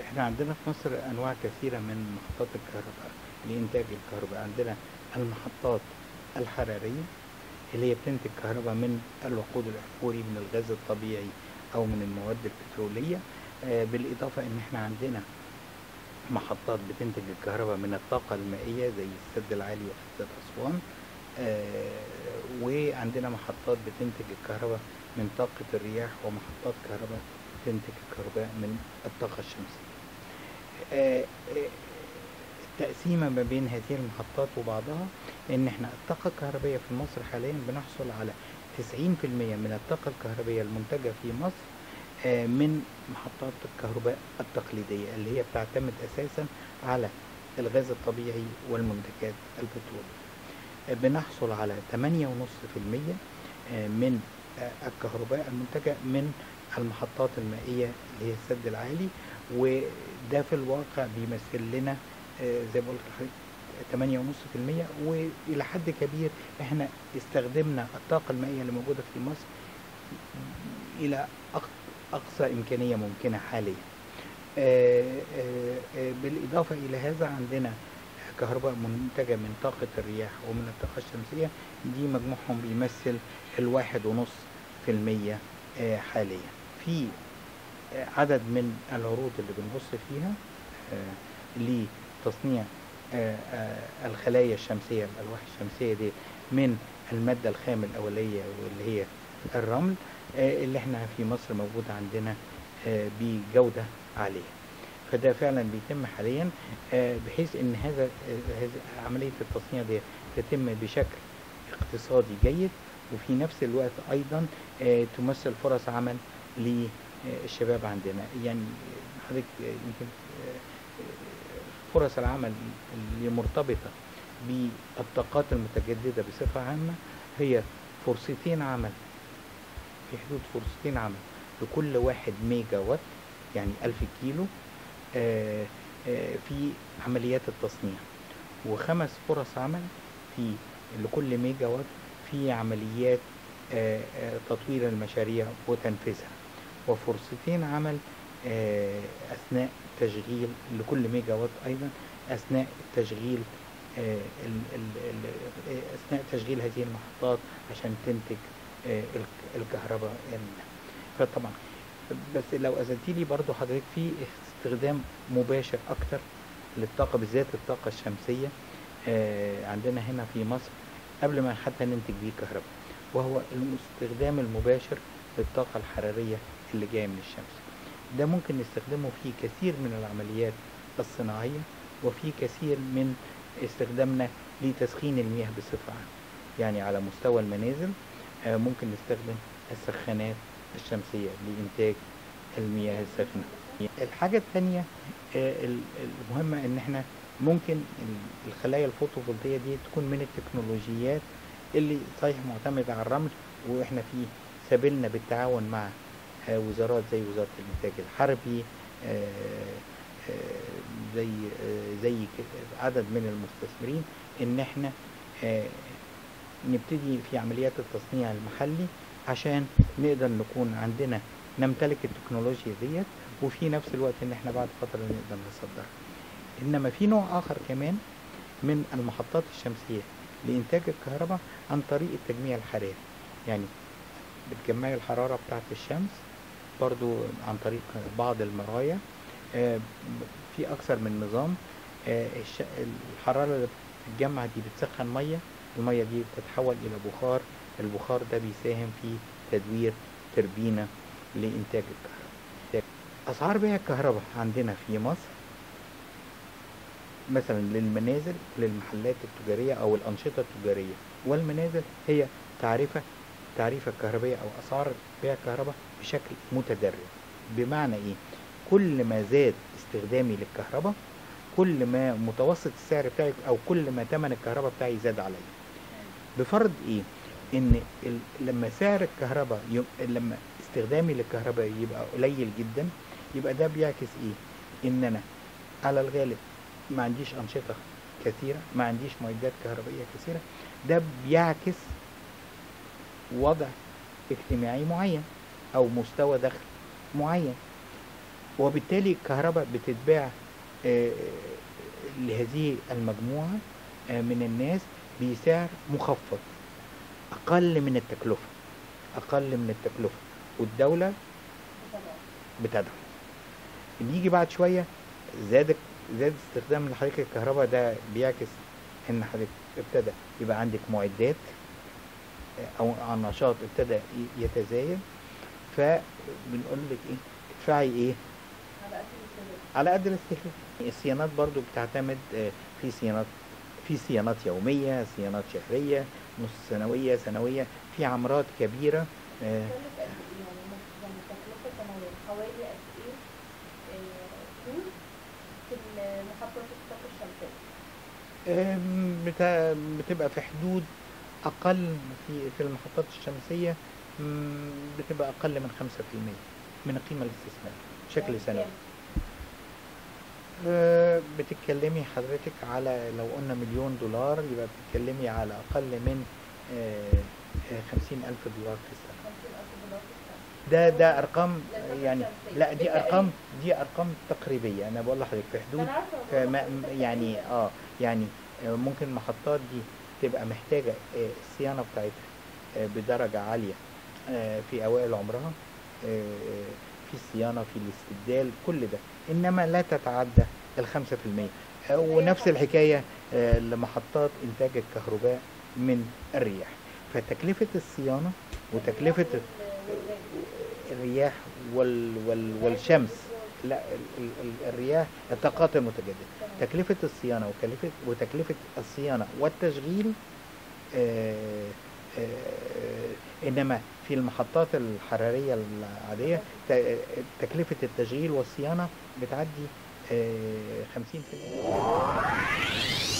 احنا عندنا في مصر انواع كثيره من محطات الكهرباء لانتاج الكهرباء عندنا المحطات الحراريه اللي هي بتنتج كهرباء من الوقود الاحفوري من الغاز الطبيعي او من المواد البتروليه آه، بالاضافه ان احنا عندنا محطات بتنتج الكهرباء من الطاقه المائيه زي السد العالي وسد اسوان آه، وعندنا محطات بتنتج الكهرباء من طاقه الرياح ومحطات كهرباء تنتج الكهرباء من الطاقه الشمسيه آه، آه، التقسيمه ما بين هذه المحطات وبعضها ان احنا الطاقه الكهربائيه في مصر حاليا بنحصل على 90% من الطاقه الكهربائيه المنتجه في مصر آه، من محطات الكهرباء التقليديه اللي هي بتعتمد اساسا على الغاز الطبيعي والمنتجات البتروليه آه، بنحصل على 8.5% آه، من آه، الكهرباء المنتجه من المحطات المائيه اللي هي السد العالي وده في الواقع بيمثل لنا آه، زي ما قلت لحضرتك 8.5% والى حد كبير احنا استخدمنا الطاقه المائيه اللي موجوده في مصر الى أق- اقصى امكانيه ممكنه حاليا آه، آه، آه، بالاضافه الى هذا عندنا كهرباء منتجه من طاقه الرياح ومن الطاقه الشمسيه دي مجموعهم بيمثل الواحد ونص في المية آه، حاليا في آه، عدد من العروض اللي بنبص فيها آه، لتصنيع آه، آه، الخلايا الشمسية الألواح الشمسية دي من المادة الخام الأولية واللي هي الرمل آه، اللي احنا في مصر موجود عندنا آه، بجودة عالية فده فعلا بيتم حاليا آه، بحيث ان هذا آه، هذه عملية التصنيع دي تتم بشكل اقتصادي جيد وفي نفس الوقت ايضا آه، تمثل فرص عمل للشباب عندنا يعني حضرتك آه، يمكن آه، آه، فرص العمل اللي مرتبطة بالطاقات المتجددة بصفة عامة هي فرصتين عمل في حدود فرصتين عمل لكل واحد ميجا وات يعني ألف كيلو آه، آه، في عمليات التصنيع وخمس فرص عمل في لكل ميجا وات في عمليات آه، آه، تطوير المشاريع وتنفيذها وفرصتين عمل آه، أثناء تشغيل لكل ميجا وات أيضا أثناء تشغيل آه، ال- ال- ال- آه، أثناء تشغيل هذه المحطات عشان تنتج آه، الك- الكهرباء منها. فطبعا بس لو أذنتي لي برضو حضرتك في استخدام مباشر أكتر للطاقة بالذات الطاقة الشمسية آه، عندنا هنا في مصر قبل ما حتى ننتج بيه كهرباء وهو الاستخدام المباشر للطاقة الحرارية اللي جاية من الشمس ده ممكن نستخدمه في كثير من العمليات الصناعية وفي كثير من استخدامنا لتسخين المياه بصفة عامة يعني على مستوى المنازل آه، ممكن نستخدم السخانات الشمسية لإنتاج المياه الساخنة الحاجة الثانية آه، ال- المهمة إن إحنا ممكن ال- الخلايا الفوتوفولتية دي تكون من التكنولوجيات اللي صحيح معتمدة على الرمل وإحنا في سبيلنا بالتعاون مع آه، وزارات زي وزارة الإنتاج الحربي آه، آه، زي آه، زي ك- عدد من المستثمرين إن إحنا آه، نبتدي في عمليات التصنيع المحلي عشان نقدر نكون عندنا نمتلك التكنولوجيا ديت وفي نفس الوقت ان احنا بعد فتره نقدر نصدرها انما في نوع اخر كمان من المحطات الشمسيه لانتاج الكهرباء عن طريق التجميع الحراري يعني بتجمعي الحراره بتاعه الشمس برضو عن طريق بعض المرايا آه، في اكثر من نظام آه، الش- الحراره اللي بتتجمع دي بتسخن ميه الميه دي بتتحول الى بخار البخار ده بيساهم في تدوير تربينه لانتاج الكهرباء اسعار بيع الكهرباء عندنا في مصر مثلا للمنازل للمحلات التجاريه او الانشطه التجاريه والمنازل هي تعرفه تعريفه الكهربائيه او اسعار بيع الكهرباء بشكل متدرج بمعنى ايه كل ما زاد استخدامي للكهرباء كل ما متوسط السعر بتاعي او كل ما ثمن الكهرباء بتاعي زاد عليا بفرض ايه ان ال- لما سعر الكهرباء ي... لما استخدامي للكهرباء يبقى قليل جدا يبقى ده بيعكس ايه ان انا على الغالب ما عنديش انشطه كثيره ما عنديش معدات كهربائيه كثيره ده بيعكس وضع اجتماعي معين او مستوى دخل معين وبالتالي الكهرباء بتتباع آه، لهذه المجموعة آه، من الناس بسعر مخفض أقل من التكلفة أقل من التكلفة والدولة بتدعم نيجي بعد شوية زاد زاد استخدام لحضرتك الكهرباء ده بيعكس ان حضرتك ابتدى يبقى عندك معدات آه، او النشاط ابتدى ي- يتزايد فبنقول لك ايه ادفعي ايه على قد الاستهلاك الصيانات برضو بتعتمد آه، في صيانات في صيانات يومية صيانات شهرية نص سنوية سنوية في عمارات كبيرة آه، تكلف قد ايه يعني ممكن- يعني تكلفة سنوية حوالي قد ايه آه، فلوس في محطات الطاقة الشمسية آم، بتا- بتبقى في حدود أقل في في المحطات الشمسية مم، بتبقى أقل من 5% من القيمة الاستثمارية بشكل يعني سنوي كام؟ آه، بتتكلمي حضرتك على لو قلنا مليون دولار يبقى بتتكلمي على أقل من خمسين ألف دولار في السنة 50000 دولار في السنة ده ده أرقام للطاقة يعني الشمسية. لا دي بالتقريب. أرقام دي أرقام تقريبية أنا بقول لحضرتك في حدود أنا عارفة آه، والله، ما- بس م- بالتقريب يعني اه يعني آه، ممكن المحطات دي تبقى محتاجة آه، الصيانة بتاعتها آه، بدرجة عالية آه، في أوائل عمرها آه، في الصيانة في الاستبدال كل ده إنما لا تتعدى الخمسة في المية آه، ونفس الحكاية آه، لمحطات إنتاج الكهرباء من الرياح فتكلفة الصيانة وتكلفة وال- والغاز. الرياح وال وال والشمس لا ال- ال- ال- الرياح الطاقات المتجددة تمام. تكلفة الصيانة وتكلفة وتكلفة الصيانة والتشغيل آه، آه، إنما في المحطات الحرارية العادية ت- تكلفة التشغيل والصيانة بتعدي خمسين في